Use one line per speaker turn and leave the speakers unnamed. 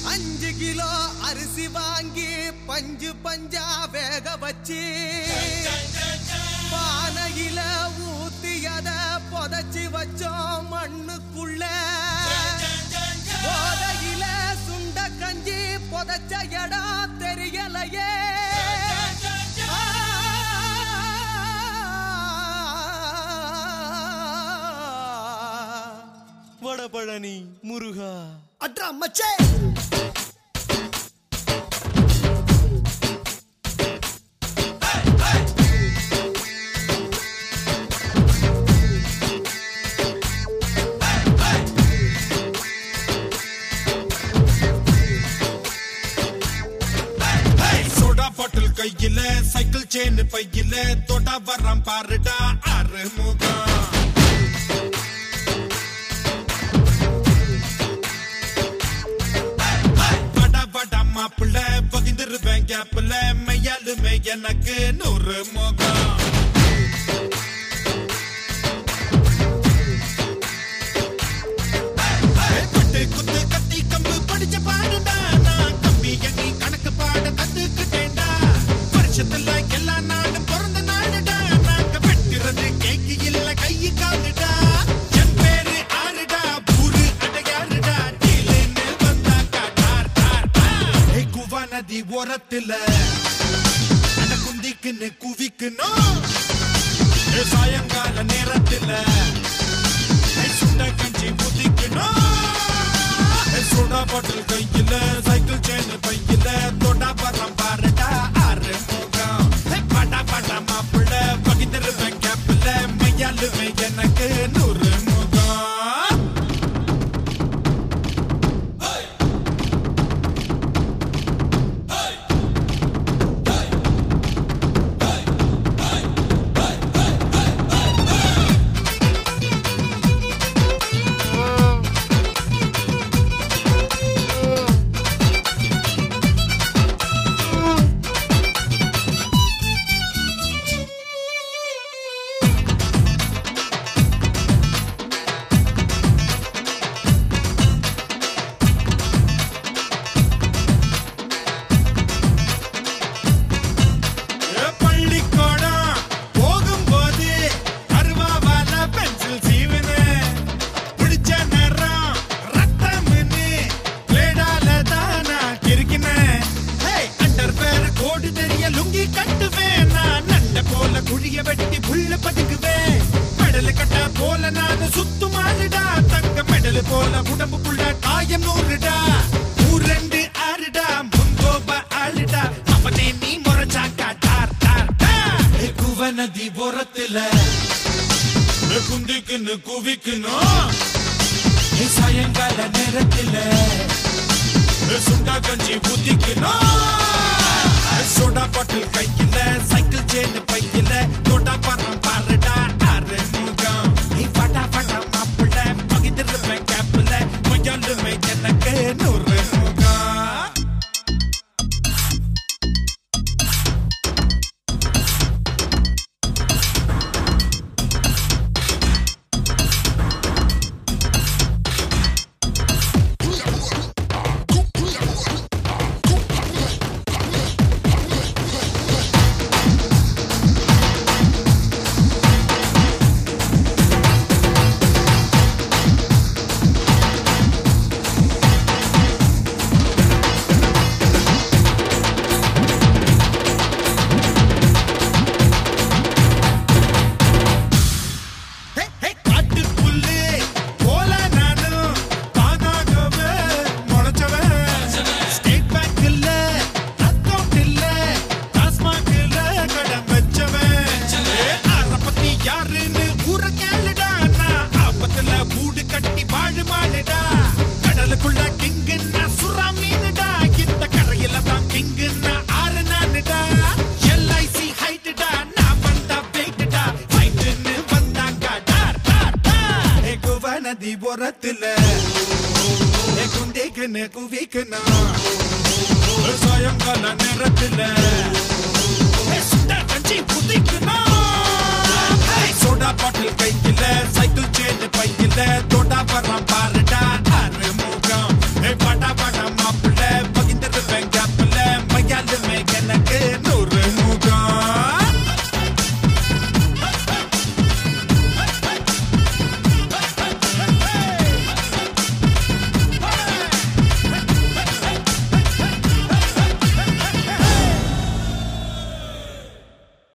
அஞ்சு கிலோ அரிசி வாங்கி பஞ்சு பஞ்சா வேக வச்சு பானையில ஊத்தியத புதைச்சி வச்சோம் மண்ணுக்குள்ள போதையில சுண்ட கஞ்சி புதைச்ச இடம் தெரியலையே வடபழனி முருகா
அட்ரா மச்சே
சோடா பாட்டில் கையில சைக்கிள் செயின் பையில தொட்டா வர்றான் பாருடா ஆறு முகம் படா படா மாப்பிள்ள பகிர்ந்துருவேன் கேப்ல மையாலுமே எனக்கு நூறு முகம் பட்டு குத்து கத்தி கம்பு படிச்ச பாடுடா நான் கம்பி எண்ணி கணக்கு பாட கத்துக்கிட்டேன்டா வருஷத்துல எல்லா நாடும் பிறந்த நாடுடா நாங்க வெட்டுறது கேக்கு இல்ல கையு காலுடா என் பேரு ஆறுடா பூரு அடையாறுடா டீலுன்னு வந்தாக்கா டார் டார் டார் ஏய் குவா நதி ஓரத்துல அட குந்திக்குன்னு குவிக்கணும் ஏய் சாயங்கால நேரத்துல ஏய் சுண்ட கஞ்சி முதிக்கணும் ஏய் சோடா பாட்டில் கையில சைக்கிள் செயின் பையில தொட்டா பரம் பாருடா ஆறு முகம் ஏய் படா படா மாப்பிள்ள பகிர்ந்துருவேன் கேப்பில் மையாலுமே எனக்கு நூறு முகம் பள்ளிக்கூடம் போகும்போது அருவாவால பென்சில் சீவனு பிடிச்ச நேரம் ரத்தம்னு பிளேடால தான் நான் கிறுக்கினேன் அண்டர் பேர் கோடு தெரிய லுங்கி கட்டுவேன் நான் நண்ட போல குழிய வெட்டி புல்ல பதுக்குவேன் மெடல் கட்ட போல நான் சுத்துமாளுடா தங்க மெடல் போல உடம்புக்குள்ள காயம் நூறுடா ஊரெண்டு ஆறுடா முன்கோப ஆளுடா அவனே நீ முறைச்சாக்கா டார் டார் டார் குவ நதி ஓரத்துல குந்திக்குன்னு குவிக்கணும் ஏ சாயங்கால நேரத்துல சுண்டா கஞ்சி ஊத்திக்கணும் சோடா பாட்டில் கையில சைக்கிள் செயின் பையில தோட்டா பரம் பாருடா ஆறு முகம் நீ பட்டா பட்டா மாப்பிள்ள பகிர்ந்துருப்பேன் கேப்பில் மொய்யாலுமே எனக்கு நூறு முகம் ஹே, ஹே, காட்டுப்புல்லு போல நானும் தானாகவே முளைச்சவன். ஸ்டேட் பேங்க்ல account இல்ல, டாஸ்மாக்ல கடன் வச்சவன். ஏ, ஆளை பத்தி யாருன்னு ஊரை கேளுடா. நான் ஆபத்துல கூடு கட்டி வாழு மாடுடா. கடலுக்குள்ள கிங்குன்னா சுறா மீனுடா. இந்த கரையில தான் கிங்குன்னா ஆறு நானுடா. LIC ஹைட்டுடா, நான் வந்தா வெயிட்டுடா. ஃபைட்டுன்னு வந்தாங்க டார், டார், டார். ஏ குவா நதி ஓரத்துல ஏ குந்திக்குன்னு குவிக்கணும் சாயங்கால நேரத்துல ஏ சுண்டா கஞ்சி குதிக்கணும் ஏய், சோடா பாட்டில் கையில சைக்கிள் செயின் பையில தோட்டா வர்றான் பாருடா